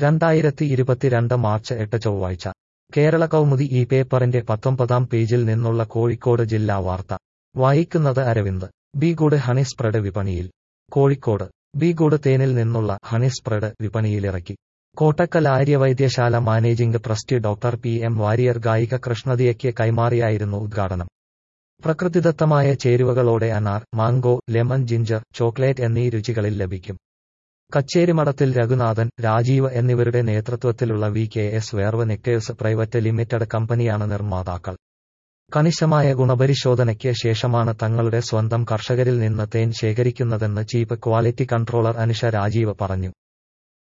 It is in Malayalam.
രണ്ടായിരത്തി ഇരുപത്തിരണ്ട് മാർച്ച് എട്ട് ചൊവ്വാഴ്ച കേരള കൗമുദി ഈ പേപ്പറിന്റെ പത്തൊമ്പതാം പേജിൽ നിന്നുള്ള കോഴിക്കോട് ജില്ലാ വാർത്ത വായിക്കുന്നത് Aravind B good honey spread വിപണിയിൽ കോഴിക്കോട് ബി ഗുഡ് തേനിൽ നിന്നുള്ള ഹണി സ്പ്രെഡ് വിപണിയിലിറക്കി Kottakkal Aryavaidyasala managing trustee doctor P M Warrier ഗായിക കൃഷ്ണദിയയ്ക്ക് കൈമാറിയായിരുന്നു ഉദ്ഘാടനം പ്രകൃതിദത്തമായ ചേരുവകളോടെ അനാർ മാംഗോ ലെമൺ ജിഞ്ചർ ചോക്ലേറ്റ് എന്നീ രുചികളിൽ ലഭിക്കും കച്ചേരിമഠത്തിൽ രഘുനാഥൻ രാജീവ് എന്നിവരുടെ നേതൃത്വത്തിലുള്ള V K S verve nectars private limited കമ്പനിയാണ് നിർമ്മാതാക്കൾ കണിശമായ ഗുണപരിശോധനയ്ക്ക് ശേഷമാണ് തങ്ങളുടെ സ്വന്തം കർഷകരിൽ നിന്ന് തേൻ ശേഖരിക്കുന്നതെന്ന് chief quality controller Anusha Rajeev പറഞ്ഞു